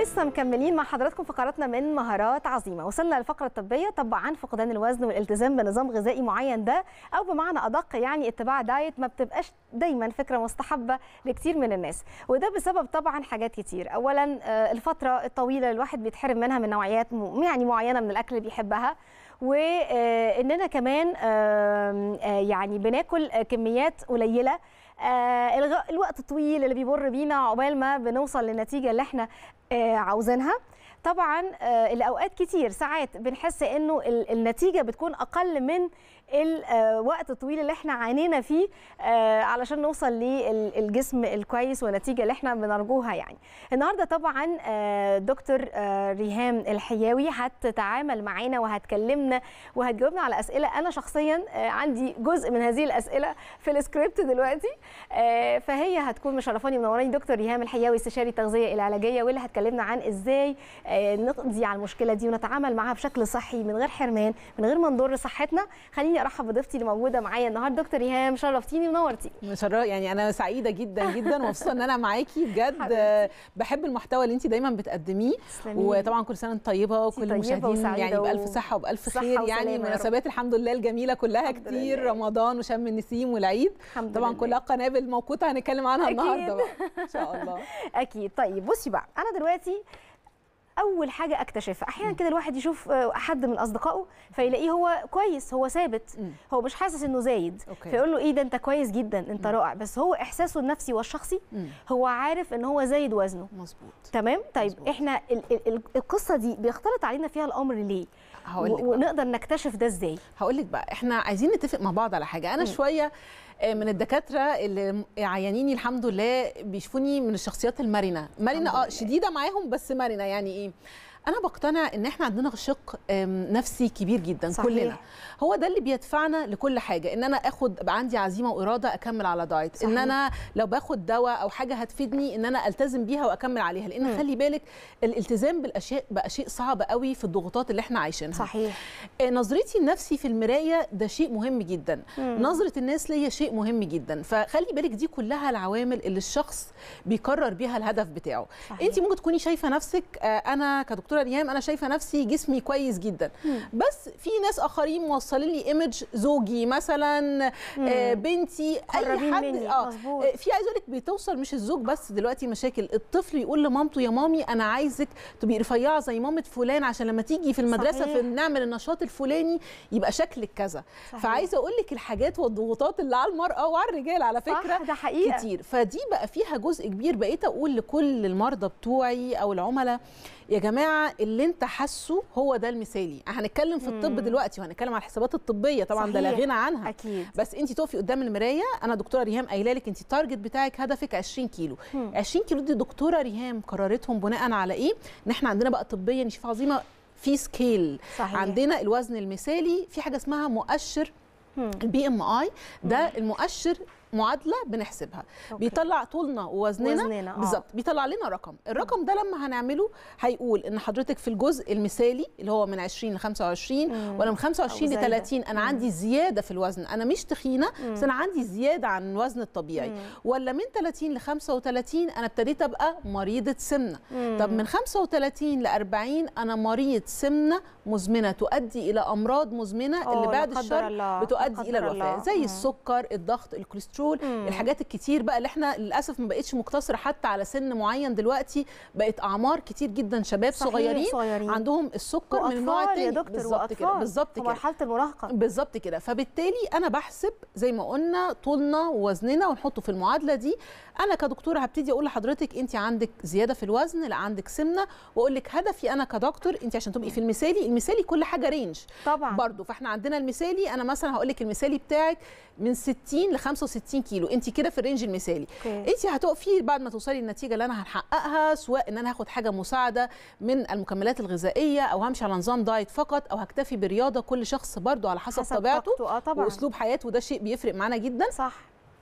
ولسه مكملين مع حضراتكم فقراتنا من مهارات عظيمه وصلنا للفقره الطبيه طب عن فقدان الوزن والالتزام بنظام غذائي معين ده او بمعنى ادق يعني اتباع دايت ما بتبقاش دايما فكره مستحبه لكتير من الناس وده بسبب طبعا حاجات كتير اولا الفتره الطويله اللي الواحد بيتحرم منها من نوعيات يعني معينه من الاكل اللي بيحبها واننا كمان يعني بناكل كميات قليله آه الوقت الطويل اللي بيمر بينا عقبال ما بنوصل للنتيجه اللي احنا آه عاوزينها طبعا آه الاوقات كتير ساعات بنحس انه النتيجه بتكون اقل من الوقت الطويل اللي احنا عانينا فيه علشان نوصل للجسم الكويس والنتيجه اللي احنا بنرجوها يعني النهارده طبعا دكتور ريهام الحياوي هتتعامل معانا وهتكلمنا وهتجاوبنا على اسئله انا شخصيا عندي جزء من هذه الاسئله في السكريبت دلوقتي فهي هتكون مشرفاني منوراني دكتور ريهام الحياوي استشاري التغذيه العلاجيه واللي هتكلمنا عن ازاي نقضي على المشكله دي ونتعامل معاها بشكل صحي من غير حرمان من غير ما نضر صحتنا خليني ارحب بضيفتي اللي موجوده معايا النهارده دكتور ريهام شرفتيني ونورتيني مشرف يعني انا سعيده جدا جدا ومبسوطه ان انا معاكي بجد بحب المحتوى اللي انت دايما بتقدميه وطبعا كل سنه وانت طيبه وكل المشاهدين يعني بالف صحه وبالف خير يعني المناسبات الحمد لله الجميله كلها كتير لله. رمضان وشم النسيم والعيد طبعا لله. كلها قنابل موقوته هنتكلم عنها أكيد. النهارده بقى ان شاء الله اكيد طيب بصي بقى انا دلوقتي اول حاجه اكتشفها احيانا كده الواحد يشوف حد من اصدقائه فيلاقيه هو كويس هو ثابت هو مش حاسس انه زايد أوكي. فيقول له ايه ده انت كويس جدا انت رائع بس هو احساسه النفسي والشخصي هو عارف ان هو زايد وزنه مظبوط تمام طيب مزبوط. احنا ال ال القصه دي بيختلط علينا فيها الامر ليه ونقدر نكتشف ده ازاي هقول لك بقى احنا عايزين نتفق مع بعض على حاجه انا م. شويه من الدكاتره اللي عيانيني الحمد لله بيشوفوني من الشخصيات المرنه مرنه اه شديده معاهم بس مرنه يعني ايه انا بقتنع ان احنا عندنا شق نفسي كبير جدا صحيح. كلنا هو ده اللي بيدفعنا لكل حاجه ان انا اخد بقى عندي عزيمه واراده اكمل على دايت صحيح. ان انا لو باخد دواء او حاجه هتفيدني ان انا التزم بيها واكمل عليها لان م. خلي بالك الالتزام بالاشياء بقى شيء صعب قوي في الضغوطات اللي احنا عايشينها صحيح نظرتي لنفسي في المرايه ده شيء مهم جدا م. نظره الناس ليا شيء مهم جدا فخلي بالك دي كلها العوامل اللي الشخص بيقرر بيها الهدف بتاعه انت ممكن تكوني شايفه نفسك انا كدكتوره ريهام انا شايفه نفسي جسمي كويس جدا مم. بس في ناس اخرين موصلين لي ايمج زوجي مثلا آه بنتي اي حد اه في عايز اقول لك بتوصل مش الزوج بس دلوقتي مشاكل الطفل يقول لمامته يا مامي انا عايزك تبقي رفيعه زي مامه فلان عشان لما تيجي في المدرسه صحيح. في نعمل النشاط الفلاني يبقى شكلك كذا فعايزه اقول لك الحاجات والضغوطات اللي على المراه وعلى الرجال على فكره صح ده حقيقة. كتير فدي بقى فيها جزء كبير بقيت اقول لكل المرضى بتوعي او العملاء يا جماعه اللي انت حاسه هو ده المثالي هنتكلم في الطب دلوقتي وهنتكلم على الحسابات الطبيه طبعا ده لا غنى عنها أكيد. بس انت تقفي قدام المرايه انا دكتوره ريهام قايله لك انت التارجت بتاعك هدفك 20 كيلو مم. 20 كيلو دي دكتوره ريهام قررتهم بناء على ايه ان احنا عندنا بقى طبيا شوف عظيمه في سكيل صحيح. عندنا الوزن المثالي في حاجه اسمها مؤشر البي ام اي ده المؤشر معادله بنحسبها أوكي. بيطلع طولنا ووزننا وزننا. بالظبط بيطلع لنا رقم الرقم ده لما هنعمله هيقول ان حضرتك في الجزء المثالي اللي هو من 20 ل 25 مم. ولا من 25 ل 30 انا مم. عندي زياده في الوزن انا مش تخينه بس انا عندي زياده عن الوزن الطبيعي مم. ولا من 30 ل 35 انا ابتديت ابقى مريضه سمنه مم. طب من 35 ل 40 انا مريض سمنه مزمنه تؤدي الى امراض مزمنه اللي بعد الشر الله. بتؤدي الى الوفاه زي مم. السكر الضغط الكوليسترول مم. الحاجات الكتير بقى اللي احنا للاسف ما بقتش مقتصره حتى على سن معين دلوقتي بقت اعمار كتير جدا شباب صغيرين, صغيرين عندهم السكر من النوع الثاني يا دكتور بالظبط كده بالظبط كده مرحله المراهقه بالظبط كده فبالتالي انا بحسب زي ما قلنا طولنا ووزننا ونحطه في المعادله دي انا كدكتوره هبتدي اقول لحضرتك انت عندك زياده في الوزن لا عندك سمنه واقول لك هدفي انا كدكتور انت عشان تبقي في المثالي المثالي كل حاجه رينج طبعا برضه فاحنا عندنا المثالي انا مثلا هقول لك المثالي بتاعك من 60 ل 65 كيلو انت كده في الرينج المثالي انت هتقفي بعد ما توصلي للنتيجه اللي انا هنحققها سواء ان انا هاخد حاجه مساعده من المكملات الغذائيه او همشي على نظام دايت فقط او هكتفي برياضه كل شخص برضه على حسب, حسب طبيعته آه طبعا. واسلوب حياته وده شيء بيفرق معانا جدا صح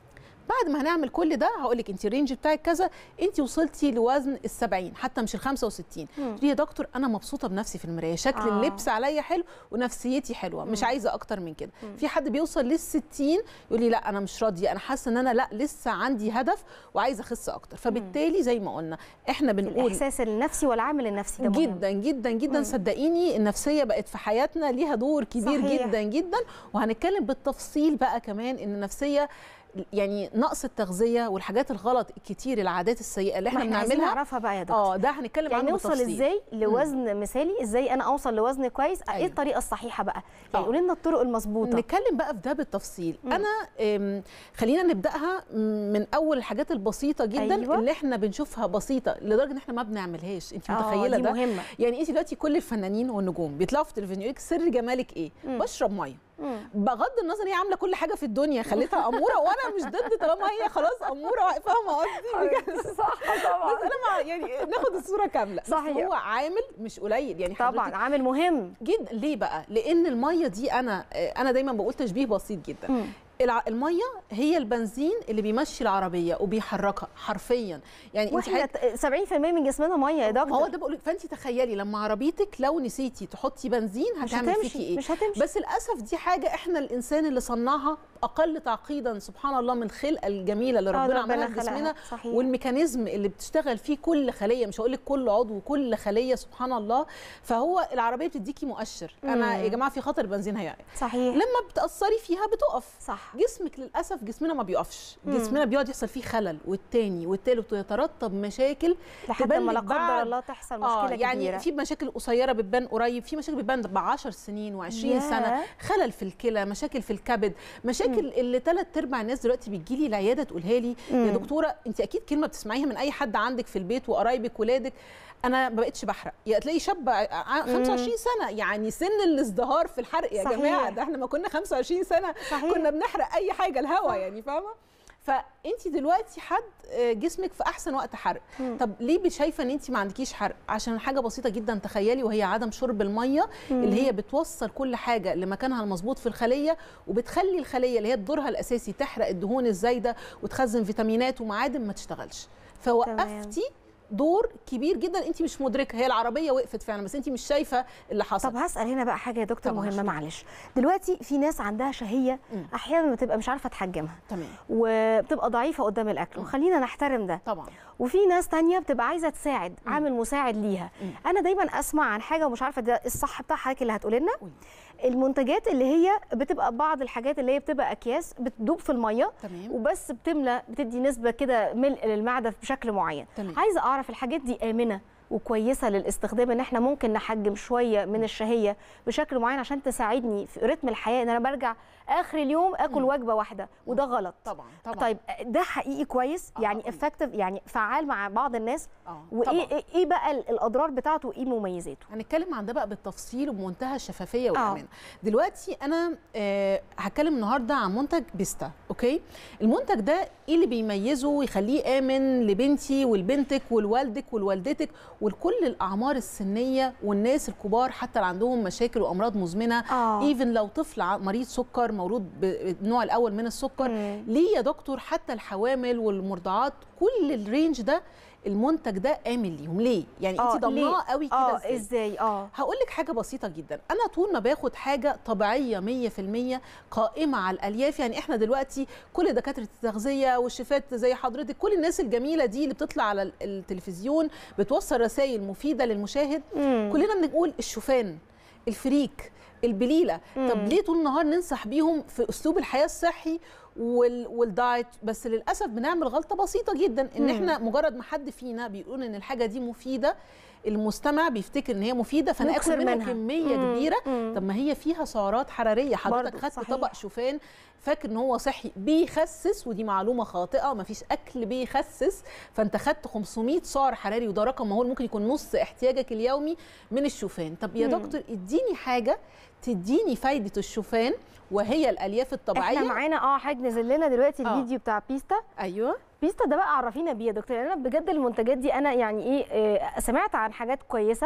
بعد ما هنعمل كل ده هقول لك انت الرينج بتاعك كذا انت وصلتي لوزن ال 70 حتى مش ال 65 مم. تقولي يا دكتور انا مبسوطه بنفسي في المرايه شكل آه. آه. اللبس عليا حلو ونفسيتي حلوه مش مم. عايزه اكتر من كده مم. في حد بيوصل لل 60 يقول لي لا انا مش راضيه انا حاسه ان انا لا لسه عندي هدف وعايزه اخس اكتر فبالتالي زي ما قلنا احنا بنقول الاحساس النفسي والعامل النفسي ده مهم. جدا جدا جدا مم. صدقيني النفسيه بقت في حياتنا ليها دور كبير صحيح. جدا جدا وهنتكلم بالتفصيل بقى كمان ان النفسيه يعني نقص التغذيه والحاجات الغلط الكتير العادات السيئه اللي ما احنا احنا عايزين بنعملها نعرفها بقى يا دكتور اه ده هنتكلم يعني عنه نوصل بالتفصيل ازاي لوزن مثالي ازاي انا اوصل لوزن كويس ايه أيوة. الطريقه الصحيحه بقى يعني آه. قولي لنا الطرق المظبوطه نتكلم بقى في ده بالتفصيل مم. انا أم، خلينا نبداها من اول الحاجات البسيطه جدا أيوة. أيوة. اللي احنا بنشوفها بسيطه لدرجه ان احنا ما بنعملهاش انت آه، متخيله دي ده مهمه يعني انت دلوقتي كل الفنانين والنجوم بيطلعوا في التلفزيون يقول لك سر جمالك ايه مم. بشرب ميه مم. بغض النظر هي عامله كل حاجه في الدنيا خليتها اموره وانا مش ضد طالما هي خلاص اموره فاهمه قصدي بجد صح طبعا بس انا مع يعني ناخد الصوره كامله بس صحيح. هو عامل مش قليل يعني طبعا حضرتك عامل مهم جدا ليه بقى لان الميه دي انا انا دايما بقول تشبيه بسيط جدا مم. الع- الميه هي البنزين اللي بيمشي العربيه وبيحركها حرفيا يعني انت واحنا حضرتك- ت- 70% من جسمنا ميه يا ما هو دكتور ده بقول فانت تخيلي لما عربيتك لو نسيتي تحطي بنزين مش هتعمل فيكي هتمشي ايه مش هتمشي بس للاسف دي حاجه احنا الانسان اللي صنعها اقل تعقيدا سبحان الله من الخلقه الجميله اللي آه، ربنا عملها في خلقها. جسمنا صحيح والميكانيزم اللي بتشتغل فيه كل خليه مش هقول لك كل عضو كل خليه سبحان الله فهو العربيه بتديكي مؤشر انا مم. يا جماعه في خطر بنزين هيقع صحيح لما بتاثري فيها بتقف صح جسمك للاسف جسمنا ما بيقفش مم. جسمنا بيقعد يحصل فيه خلل والتاني والتالت ويترتب مشاكل لحد ما لا تبلغ قدر بعد- الله تحصل مشكله اه يعني كبيره في مشاكل قصيره بتبان قريب في مشاكل بتبان ب 10 سنين و20 ياه. سنه خلل في الكلى مشاكل في الكبد مشاكل اللي ثلاث ارباع الناس دلوقتي بتجي لي العياده تقولها لي يا مم. دكتوره انت اكيد كلمه بتسمعيها من اي حد عندك في البيت وقرايبك ولادك انا ما بقتش بحرق يا تلاقي شاب ع- ع- 25 سنه يعني سن الازدهار في الحرق يا صحيح. جماعه ده احنا ما كنا 25 سنه صحيح كنا بنحرق اي حاجه الهوا صح. يعني فاهمه فانت دلوقتي حد آه، جسمك في احسن وقت حرق مم. طب ليه شايفه ان انت ما عندكيش حرق عشان حاجه بسيطه جدا تخيلي وهي عدم شرب الميه مم. اللي هي بتوصل كل حاجه لمكانها المظبوط في الخليه وبتخلي الخليه اللي هي دورها الاساسي تحرق الدهون الزايده وتخزن فيتامينات ومعادن ما تشتغلش فوقفتي دور كبير جدا انت مش مدركه هي العربيه وقفت فعلا بس انت مش شايفه اللي حصل طب هسال هنا بقى حاجه يا دكتور طبعاً. مهمه معلش دلوقتي في ناس عندها شهيه مم. احيانا بتبقى مش عارفه تحجمها تمام وبتبقى ضعيفه قدام الاكل مم. وخلينا نحترم ده طبعا وفي ناس تانية بتبقى عايزه تساعد عامل مساعد ليها مم. انا دايما اسمع عن حاجه ومش عارفه ده الصح بتاع حضرتك اللي هتقول لنا قولي. المنتجات اللي هي بتبقى بعض الحاجات اللي هي بتبقى اكياس بتدوب في الميه تمام وبس بتملى بتدي نسبه كده ملء للمعده بشكل معين تمام عايزه اعرف الحاجات دي امنه وكويسه للاستخدام ان احنا ممكن نحجم شويه من الشهيه بشكل معين عشان تساعدني في رتم الحياه ان انا برجع اخر اليوم اكل مم. وجبه واحده وده غلط طبعا طبعا طيب ده حقيقي كويس آه، يعني آه. افكتيف يعني فعال مع بعض الناس اه وايه طبعاً. ايه إيه بقى ال- الاضرار بتاعته وايه مميزاته هنتكلم عن ده بقى بالتفصيل وبمنتهى الشفافيه والامان دلوقتي انا آه هتكلم النهارده عن منتج بيستا اوكي المنتج ده ايه اللي بيميزه ويخليه امن لبنتي ولبنتك ولوالدك ولوالدتك ولكل الاعمار السنيه والناس الكبار حتى اللي عندهم مشاكل وامراض مزمنه اه ايفن لو طفل ع- مريض سكر مولود بالنوع الاول من السكر مم. ليه يا دكتور حتى الحوامل والمرضعات كل الرينج ده المنتج ده امن ليهم ليه يعني آه، انت ضمناه ليه؟ قوي كده اه ازاي ازاي اه هقول لك حاجه بسيطه جدا انا طول ما باخد حاجه طبيعيه 100% قائمه على الالياف يعني احنا دلوقتي كل دكاتره التغذيه والشيفات زي حضرتك كل الناس الجميله دي اللي بتطلع على ال- التلفزيون بتوصل رسائل مفيده للمشاهد مم. كلنا بنقول الشوفان الفريك البليله طب مم. ليه طول النهار ننصح بيهم في اسلوب الحياه الصحي وال... والدايت بس للاسف بنعمل غلطه بسيطه جدا ان مم. احنا مجرد ما حد فينا بيقول ان الحاجه دي مفيده المستمع بيفتكر ان هي مفيده فانا نكسر اخد منها, منها. كميه مم. كبيره مم. طب ما هي فيها سعرات حراريه حضرتك برضو، خدت صحيح. طبق شوفان فاكر ان هو صحي بيخسس ودي معلومه خاطئه مفيش اكل بيخسس فانت خدت 500 سعر حراري وده رقم مهول ممكن يكون نص احتياجك اليومي من الشوفان طب يا مم. دكتور اديني حاجه تديني فايده الشوفان وهي الالياف الطبيعيه احنا معانا اه حاجه نزل لنا دلوقتي آه. الفيديو بتاع بيستا ايوه بيستا ده بقى عرفينا بيه يا دكتور لأن انا بجد المنتجات دي انا يعني ايه آه، سمعت عن حاجات كويسه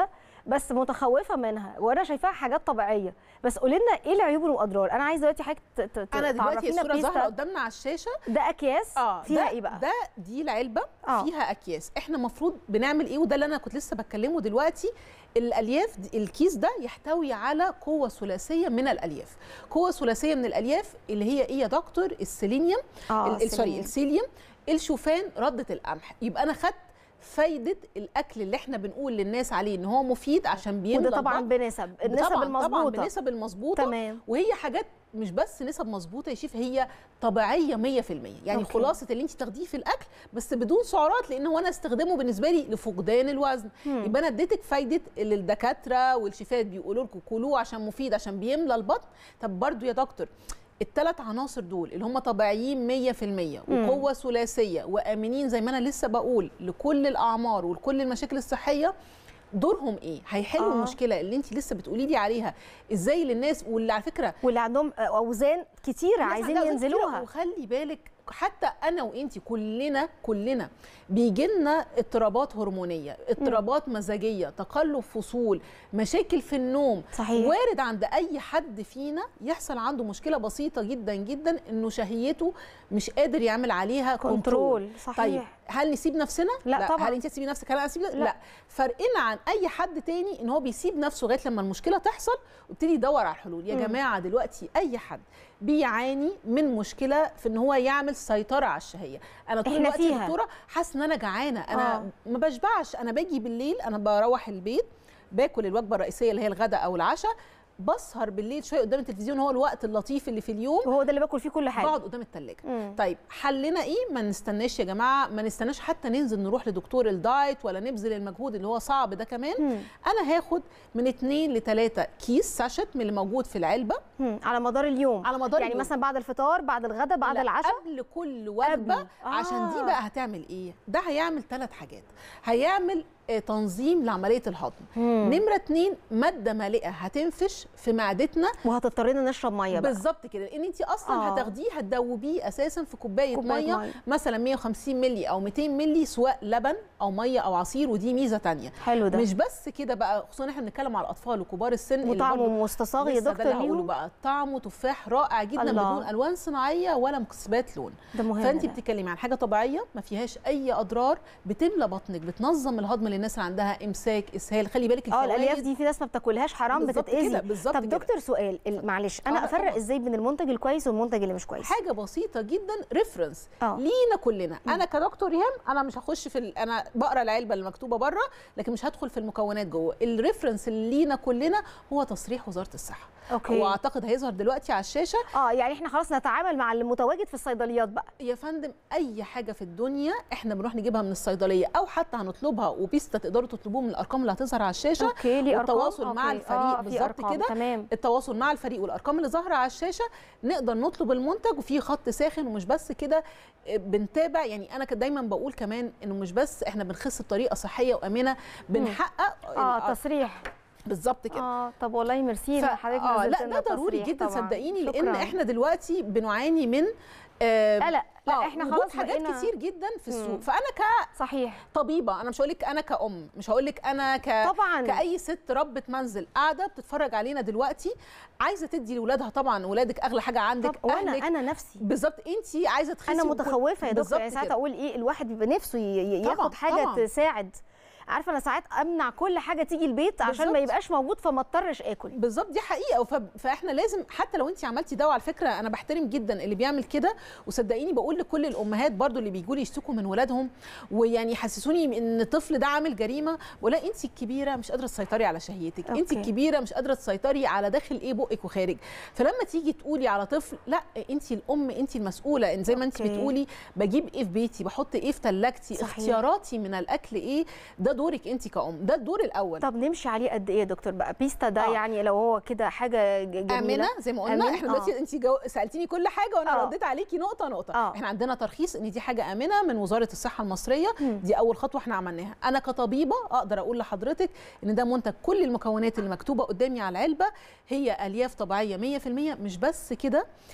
بس متخوفه منها وانا شايفاها حاجات طبيعيه بس قولي لنا ايه العيوب والاضرار انا عايزه دلوقتي حضرتك ت- ت- انا دلوقتي تعرفينا الصوره ظاهره بيستا قدامنا على الشاشه ده اكياس اه فيها ده ايه بقى ده دي العلبه آه. فيها اكياس احنا المفروض بنعمل ايه وده اللي انا كنت لسه بتكلمه دلوقتي الالياف دي- الكيس ده يحتوي على قوه ثلاثيه من الالياف قوه ثلاثيه من الالياف اللي هي ايه يا دكتور السيلينيوم اه ال- ال- سوري سليم. السيليوم الشوفان رده القمح يبقى انا خدت فايده الاكل اللي احنا بنقول للناس عليه ان هو مفيد عشان بيملى وده طبعا البطن. بنسب النسب طبعا طبعا المظبوطه بالنسب المظبوطه تمام وهي حاجات مش بس نسب مظبوطه يا شيف هي طبيعيه 100% يعني أوكي. أوكي. خلاصه اللي انت تاخديه في الاكل بس بدون سعرات لان هو انا استخدمه بالنسبه لي لفقدان الوزن مم. يبقى انا اديتك فايده اللي الدكاتره والشيفات بيقولوا لكم كلوه عشان مفيد عشان بيملى البطن طب برضو يا دكتور الثلاث عناصر دول اللي هم طبيعيين 100% مم. وقوه ثلاثيه وامنين زي ما انا لسه بقول لكل الاعمار ولكل المشاكل الصحيه دورهم ايه هيحلوا آه. آه. المشكله اللي انت لسه بتقولي لي عليها ازاي للناس واللي على فكره واللي عندهم اوزان كتيره الناس عايزين عندها أوزان كتيرة، ينزلوها وخلي بالك حتى انا وانت كلنا كلنا بيجي لنا اضطرابات هرمونيه اضطرابات مزاجيه تقلب فصول مشاكل في النوم صحيح وارد عند اي حد فينا يحصل عنده مشكله بسيطه جدا جدا انه شهيته مش قادر يعمل عليها كنترول كنترول صحيح طيب هل نسيب نفسنا؟ لا طبعاً. هل انت تسيبي نفسك؟ هل انا اسيب لا. لا. لا فرقنا عن اي حد تاني ان هو بيسيب نفسه لغايه لما المشكله تحصل ويبتدي يدور على الحلول يا مم. جماعه دلوقتي اي حد بيعاني من مشكله في ان هو يعمل سيطره على الشهيه انا طول إحنا الوقت يا فيها. دكتوره حاسه ان انا جعانه انا آه. ما بشبعش انا باجي بالليل انا بروح البيت باكل الوجبه الرئيسيه اللي هي الغداء او العشاء بسهر بالليل شويه قدام التلفزيون هو الوقت اللطيف اللي في اليوم وهو ده اللي باكل فيه كل حاجه بقعد قدام التلاجة مم. طيب حلنا ايه ما نستناش يا جماعه ما نستناش حتى ننزل نروح لدكتور الدايت ولا نبذل المجهود اللي هو صعب ده كمان مم. انا هاخد من اتنين لتلاتة كيس ساشت من اللي موجود في العلبه مم. على مدار اليوم على مدار يعني اليوم. مثلا بعد الفطار بعد الغداء بعد لا، العشاء قبل كل وجبه قبل. عشان دي آه. بقى هتعمل ايه ده هيعمل ثلاث حاجات هيعمل آه، تنظيم لعمليه الهضم مم. نمره اتنين ماده مالئه هتنفش في معدتنا وهتضطرينا نشرب ميه بقى بالظبط كده لان انت اصلا آه. آه. هتاخديه هتدوبيه اساسا في كوبايه, كوباية ميه مية. مثلا 150 مللي او 200 مللي سواء لبن او ميه او عصير ودي ميزه تانية حلو ده مش بس كده بقى خصوصا احنا بنتكلم على الاطفال وكبار السن اللي وطعمه برضو مستصاغ يا لسه ده دكتور اللي هقوله ليهم بقى طعمه تفاح رائع جدا الله. بدون الوان صناعيه ولا مكسبات لون ده مهم فانت ده. بتتكلمي عن حاجه طبيعيه ما فيهاش اي اضرار بتملى بطنك بتنظم الهضم للناس اللي عندها امساك اسهال خلي بالك اه الالياف الفوائد دي في ناس ما بتاكلهاش حرام بالظبط بتتاذي كده بالظبط طب كده. دكتور سؤال ال- معلش انا آه، افرق طبعاً. ازاي بين المنتج الكويس والمنتج اللي مش كويس حاجه بسيطه جدا ريفرنس اه لينا كلنا انا كدكتور ريهام انا مش هخش في ال... انا بقرا العلبه اللي مكتوبه بره لكن مش هدخل في المكونات جوه الريفرنس اللي لينا كلنا هو تصريح وزاره الصحه اوكي واعتقد هيظهر دلوقتي على الشاشه اه يعني احنا خلاص نتعامل مع المتواجد في الصيدليات بقى يا فندم اي حاجه في الدنيا احنا بنروح نجيبها من الصيدليه او حتى هنطلبها وبيستا تقدروا تطلبوه من الارقام اللي هتظهر على الشاشه اوكي ليه ارقام والتواصل مع أوكي. الفريق آه في بالظبط أرقام. كده. تمام التواصل مع الفريق والارقام اللي ظاهره على الشاشه نقدر نطلب المنتج وفي خط ساخن ومش بس كده آه، بنتابع يعني انا كنت دايما بقول كمان انه مش بس احنا بنخس بطريقه صحيه وامنه بنحقق اه تصريح بالظبط كده اه طب والله ميرسي ف- إن حضرتك اه نزلت لا لنا ده ضروري التصريح جدا طبعاً. صدقيني لان شكراً. احنا دلوقتي بنعاني من آه قلق لا آه، احنا وجود خلاص حاجات بقينا- كتير جدا في السوق مم. فانا صحيح كطبيبه انا مش هقول لك انا كأم مش هقول لك انا ك طبعا كأي ست ربة منزل قاعدة بتتفرج علينا دلوقتي عايزة تدي لأولادها طبعا ولادك أغلى حاجة عندك طب وانا أهلك انا نفسي بالظبط أنت عايزة تخسي انا وكل- متخوفه يا دكتور يعني بالظبط ساعات كده. اقول ايه الواحد بيبقى نفسه ي- ي- طبعاً، ياخد حاجه طبعاً. تساعد عارفه انا ساعات امنع كل حاجه تيجي البيت عشان ما بالظبط. يبقاش موجود فما اضطرش اكل بالظبط دي حقيقه وف... فاحنا لازم حتى لو انت عملتي ده وعلى فكره انا بحترم جدا اللي بيعمل كده وصدقيني بقول لكل الامهات برضو اللي بيجوا لي يشتكوا من ولادهم ويعني يحسسوني ان الطفل ده عامل جريمه ولا انت الكبيره مش قادره تسيطري على شهيتك انت أوكي. الكبيره مش قادره تسيطري على داخل ايه بقك وخارج فلما تيجي تقولي على طفل لا انت الام انت المسؤوله ان زي ما انت أوكي. بتقولي بجيب ايه في بيتي بحط ايه في ثلاجتي صحيح. اختياراتي من الاكل ايه ده دورك انت كأم ده الدور الاول طب نمشي عليه قد ايه يا دكتور بقى بيستا ده آه. يعني لو هو كده حاجه ج- جميله امنه زي ما قلنا آمنة؟ احنا دلوقتي آه. انت جو... سالتيني كل حاجه وانا آه. رديت عليكي نقطه نقطه آه. احنا عندنا ترخيص ان دي حاجه امنه من وزاره الصحه المصريه مم. دي اول خطوه احنا عملناها انا كطبيبه اقدر اقول لحضرتك ان ده منتج كل المكونات اللي مكتوبه قدامي على العلبه هي الياف طبيعيه 100% مش بس كده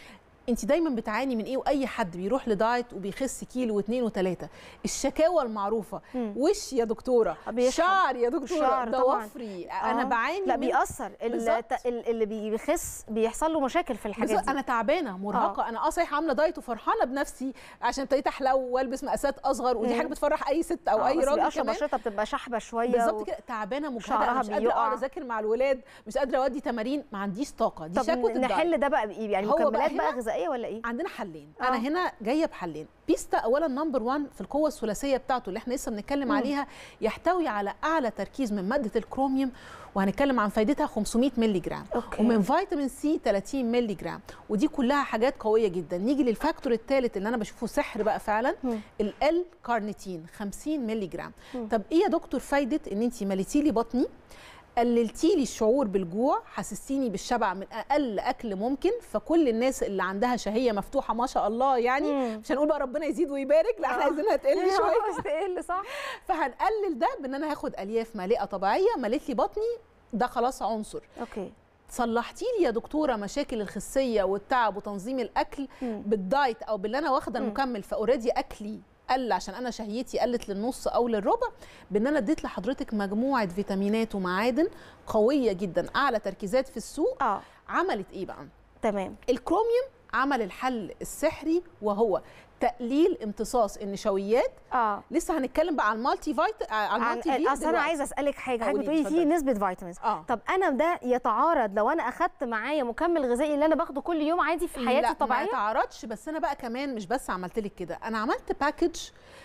انت دايما بتعاني من ايه واي حد بيروح لدايت وبيخس كيلو واثنين وثلاثه الشكاوى المعروفه مم. وش يا دكتوره بيشحب. شعر يا دكتوره شعر طبعاً. ضوافري انا آه. بعاني لا من- بيأثر ال- بالظبط. ال- اللي بيخس بيحصل له مشاكل في الحاجات بالظبط دي انا تعبانه مرهقه انا اه صحيح عامله دايت وفرحانه بنفسي عشان ابتديت احلو والبس مقاسات اصغر ودي مم. حاجه بتفرح اي ست او آه، اي بس راجل بيبقاش كمان بشرتها بتبقى شحبه شويه بالظبط و- كده تعبانه مجهده شعرها أنا مش قادره بيقع. اقعد اذاكر مع الولاد مش قادره اودي تمارين ما عنديش طاقه دي طب شكوى الدايت نحل ده بقى بايه يعني هو بقى مكملات بقى هنا غذائيه ولا ايه عندنا حلين آه. انا هنا جايه بحلين بيستا اولا نمبر 1 في القوه الثلاثيه بتاعته اللي احنا لسه بنتكلم مم. عليها يحتوي على اعلى تركيز من ماده الكروميوم وهنتكلم عن فايدتها 500 مللي جرام أوكي. ومن فيتامين سي 30 مللي جرام ودي كلها حاجات قويه جدا نيجي للفاكتور الثالث اللي انا بشوفه سحر بقى فعلا مم. ال كارنيتين 50 مللي جرام مم. طب ايه يا دكتور فايده ان انت مليتي لي بطني قللتي لي الشعور بالجوع حسستيني بالشبع من اقل اكل ممكن فكل الناس اللي عندها شهيه مفتوحه ما شاء الله يعني مم. مش هنقول بقى ربنا يزيد ويبارك لا احنا آه. عايزينها تقل شويه بس تقل صح فهنقلل ده بان انا هاخد الياف مالئه طبيعيه مليت لي بطني ده خلاص عنصر اوكي صلحتي لي يا دكتوره مشاكل الخسيه والتعب وتنظيم الاكل مم. بالدايت او باللي انا واخده مم. المكمل فاوريدي اكلي قل عشان انا شهيتي قلت للنص او للربع بان انا اديت لحضرتك مجموعه فيتامينات ومعادن قويه جدا اعلى تركيزات في السوق اه عملت ايه بقى تمام الكروميوم عمل الحل السحري وهو تقليل امتصاص النشويات اه لسه هنتكلم بقى عن المالتي فايت على عن المالتي في اصل انا دلوقتي. عايزه اسالك حاجه حضرتك قولي لي، بتقولي فيه اتفضلي. نسبه فيتامينز اه طب انا ده يتعارض لو انا اخدت معايا مكمل غذائي اللي انا باخده كل يوم عادي في حياتي لا ما الطبيعيه تعرضش بس انا بقى كمان مش بس عملت لك كده انا عملت باكج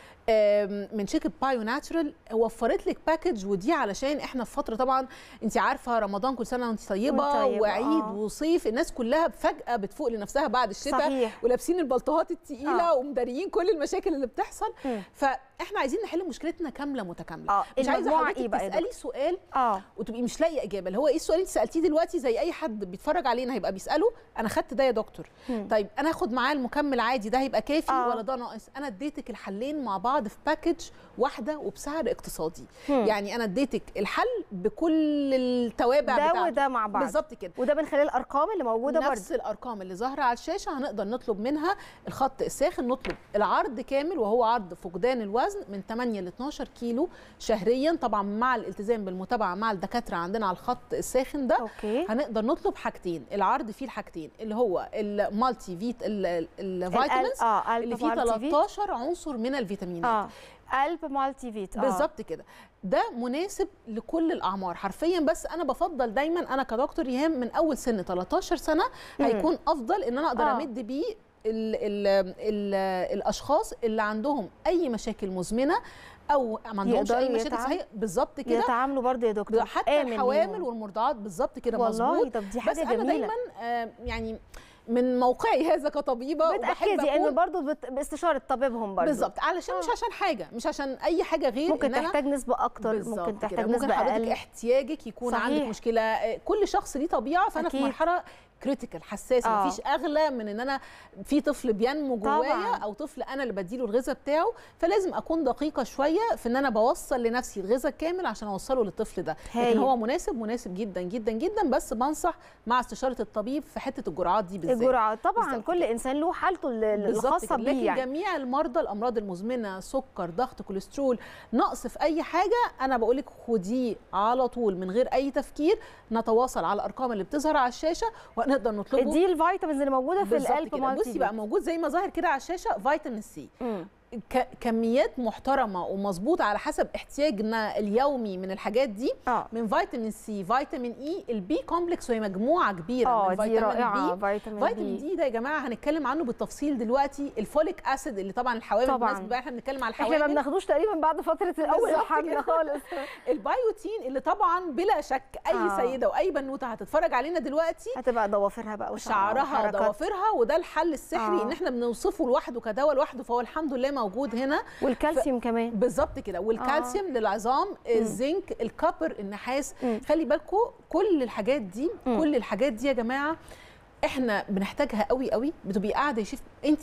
آم، من شركه بايو ناتشرال وفرت لك باكج ودي علشان احنا في فتره طبعا انت عارفه رمضان كل سنه وانت طيبه, وانت طيبة، وعيد آه. وصيف الناس كلها فجاه بتفوق لنفسها بعد الشتاء صحيح ولابسين البلطوهات التقيله آه. ومداريين كل المشاكل اللي بتحصل مم. فاحنا عايزين نحل مشكلتنا كامله متكامله اه مش عايزه المجموعة حضرتك ايه بقى يا تسالي سؤال اه وتبقي مش لاقيه اجابه اللي هو ايه السؤال اللي انت سالتيه دلوقتي زي اي حد بيتفرج علينا هيبقى بيساله انا خدت ده يا دكتور مم. طيب انا هاخد معاه المكمل عادي ده هيبقى كافي آه. ولا ده ناقص انا اديتك الحلين مع بعض في باكج واحده وبسعر اقتصادي مم. يعني انا اديتك الحل بكل التوابع ده بتاعته وده مع بعض بالظبط كده وده من خلال الارقام اللي موجوده برضه نفس الارقام اللي ظاهره على الشاشه هنقدر نطلب منها الخط الساخن نطلب العرض كامل وهو عرض فقدان الوزن من 8 ل 12 كيلو شهريا طبعا مع الالتزام بالمتابعه مع الدكاتره عندنا على الخط الساخن ده اوكي هنقدر نطلب حاجتين العرض فيه الحاجتين اللي هو المالتي فيت ال- الفيتامينز اه قلب اللي فيه مالتي فيت. 13 عنصر من الفيتامينات اه قلب مالتي فيت آه. بالظبط كده ده مناسب لكل الاعمار حرفيا بس انا بفضل دايما انا كدكتور ايهام من اول سن 13 سنه مم. هيكون افضل ان انا اقدر آه. امد بيه ال ال ال الاشخاص اللي عندهم اي مشاكل مزمنه او ما عندهمش يقدروا اي مشاكل يتعاملوا- صحيه بالظبط كده يتعاملوا برضه يا دكتور حتى آمن الحوامل ليهم. والمرضعات بالظبط كده والله مظبوط طب دي بس حاجه انا جميله دايما آه، يعني من موقعي هذا كطبيبه وبحب بتاكدي انه اكون برضه بت... باستشاره طبيبهم برضه بالظبط علشان مش آه. عشان حاجه مش عشان اي حاجه غير ممكن إن أنا تحتاج نسبه اكتر بالظبط ممكن كده. تحتاج ممكن نسبه حضرتك اقل احتياجك يكون صحيح. عندك مشكله آه، كل شخص ليه طبيعه فانا أكيد. في مرحله كريتيكال حساسه آه. مفيش اغلى من ان انا في طفل بينمو طبعاً. جوايا او طفل انا اللي بديله الغذاء بتاعه فلازم اكون دقيقه شويه في ان انا بوصل لنفسي الغذاء الكامل عشان اوصله للطفل ده هايل. لكن هو مناسب مناسب جدا جدا جدا بس بنصح مع استشاره الطبيب في حته الجرعات دي بالذات الجرعه طبعا بالظبط كل انسان له حالته ال- بالظبط الخاصه كده. لكن بيه يعني جميع المرضى الامراض المزمنه سكر ضغط كوليسترول نقص في اي حاجه انا بقول لك خديه على طول من غير اي تفكير نتواصل على الارقام اللي بتظهر على الشاشه ونقدر نطلبه دي الفيتامينز اللي موجوده في بالظبط القلب كده. مالتي بصي بقى موجود زي ما ظاهر كده على الشاشه فيتامين سي مم. ك- كميات محترمه ومظبوطه على حسب احتياجنا اليومي من الحاجات دي اه من فيتامين سي فيتامين اي البي كومبلكس وهي مجموعه كبيره اه من دي فيتامين رائعه بي فيتامين فيتامين بي دي ده يا جماعه هنتكلم عنه بالتفصيل دلوقتي الفوليك اسيد اللي طبعا الحوامل طبعاً. بالنسبه بقى احنا بنتكلم على احنا ما الحوامل بناخدوش تقريبا بعد فتره الاول بالظبط الحمل كده. خالص البيوتين اللي طبعا بلا شك اي آه. سيده واي بنوته هتتفرج علينا دلوقتي هتبقى ضوافرها بقى وشعرها شعرها وحركات. ضوافرها وده الحل السحري آه. ان احنا بنوصفه لوحده كدواء لوحده فهو الحمد لله موجود هنا والكالسيوم كمان بالظبط كده والكالسيوم للعظام الزنك الكبر النحاس مم. خلي بالكم كل الحاجات دي مم. كل الحاجات دي يا جماعه احنا بنحتاجها قوي قوي بتبقي قاعده يشوف انت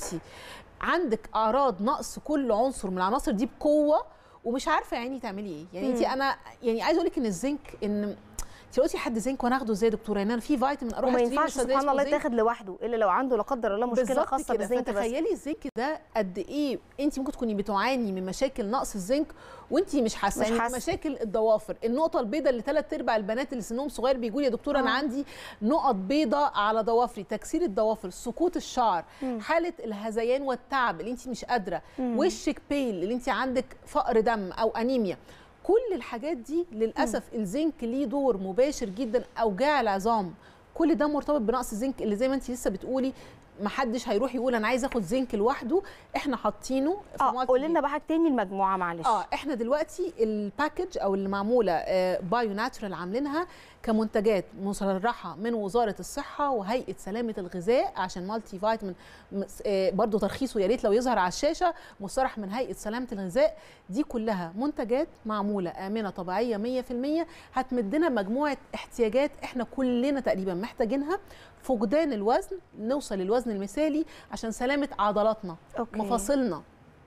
عندك اعراض نقص كل عنصر من العناصر دي بقوه ومش عارفه يعني تعملي ايه يعني انت مم. انا يعني عايزه اقول لك ان الزنك ان انت قلتي حد زنك وانا اخده ازاي يا دكتوره ان انا في فيتامين اروح وما اشتريه ينفعش من صيدلية سبحان الله اسمه زنك. يتاخد لوحده الا لو عنده لا قدر الله مشكله بالظبط خاصه كده. بالزنك بس فتخيلي الزنك ده قد ايه انت ممكن تكوني بتعاني من مشاكل نقص الزنك وانت مش حاسه مش يعني حاسة. مشاكل الضوافر النقطه البيضاء اللي ثلاث ارباع البنات اللي سنهم صغير بيقولوا يا دكتوره انا آه. عندي نقط بيضاء على ضوافري تكسير الضوافر سقوط الشعر مم. حاله الهذيان والتعب اللي انت مش قادره مم. وشك بيل اللي انت عندك فقر دم او انيميا كل الحاجات دي للاسف الزنك ليه دور مباشر جدا اوجاع العظام كل ده مرتبط بنقص الزنك اللي زي ما انت لسه بتقولي محدش هيروح يقول انا عايز اخد زنك لوحده احنا حاطينه في اه مالتي قول بي. لنا بقى تاني المجموعه معلش اه احنا دلوقتي الباكج او اللي معموله آه بايو ناتشرال عاملينها كمنتجات مصرحه من وزاره الصحه وهيئه سلامه الغذاء عشان مالتي فيتامين مس- آه برضو ترخيصه يا ريت لو يظهر على الشاشه مصرح من هيئه سلامه الغذاء دي كلها منتجات معموله امنه طبيعيه 100% هتمدنا مجموعه احتياجات احنا كلنا تقريبا محتاجينها فقدان الوزن نوصل للوزن المثالي عشان سلامه عضلاتنا أوكي. مفاصلنا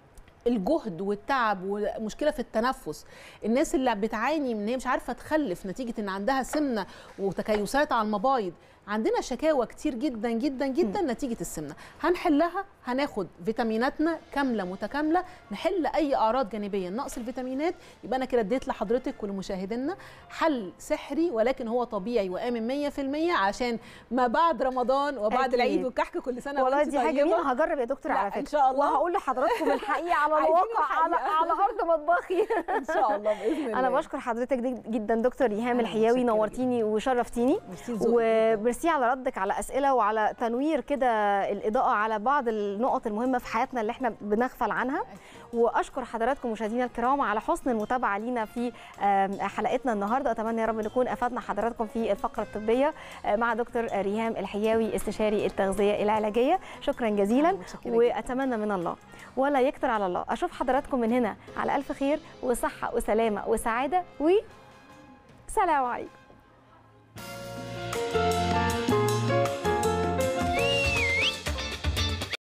الجهد والتعب ومشكله في التنفس الناس اللي بتعاني من ان هي مش عارفه تخلف نتيجه ان عندها سمنه وتكيسات على المبايض عندنا شكاوى كتير جدا جدا جدا نتيجه السمنه هنحلها هناخد فيتاميناتنا كامله متكامله نحل اي اعراض جانبيه نقص الفيتامينات يبقى انا كده اديت لحضرتك ولمشاهدينا حل سحري ولكن هو طبيعي وامن 100% عشان ما بعد رمضان وبعد أكيد. العيد والكحك كل سنه والله وانت دي حاجه طيبة. جميله هجرب يا دكتور لا، على إن فكره شاء الله. وهقول لحضراتكم الحقيقه على عايزين الواقع على, الحقيقة. على ارض مطبخي ان شاء الله باذن الله انا بشكر حضرتك دي- جدا دكتور ريهام أنا الحياوي متشكرة نورتيني وشرفتيني ميرسي لذوقك جداً. وميرسي على ردك على اسئله وعلى تنوير كده الاضاءه على بعض النقط المهمه في حياتنا اللي احنا بنغفل عنها واشكر حضراتكم مشاهدينا الكرام على حسن المتابعه لينا في آم، حلقتنا النهارده اتمنى يا رب نكون افدنا حضراتكم في الفقره الطبيه آه، مع دكتور ريهام الحياوي استشاري التغذيه العلاجيه شكرا جزيلا أنا متشكرة جداً. واتمنى من الله ولا يكتر على الله اشوف حضراتكم من هنا على الف خير وصحه وسلامه وسعاده و سلام عليكم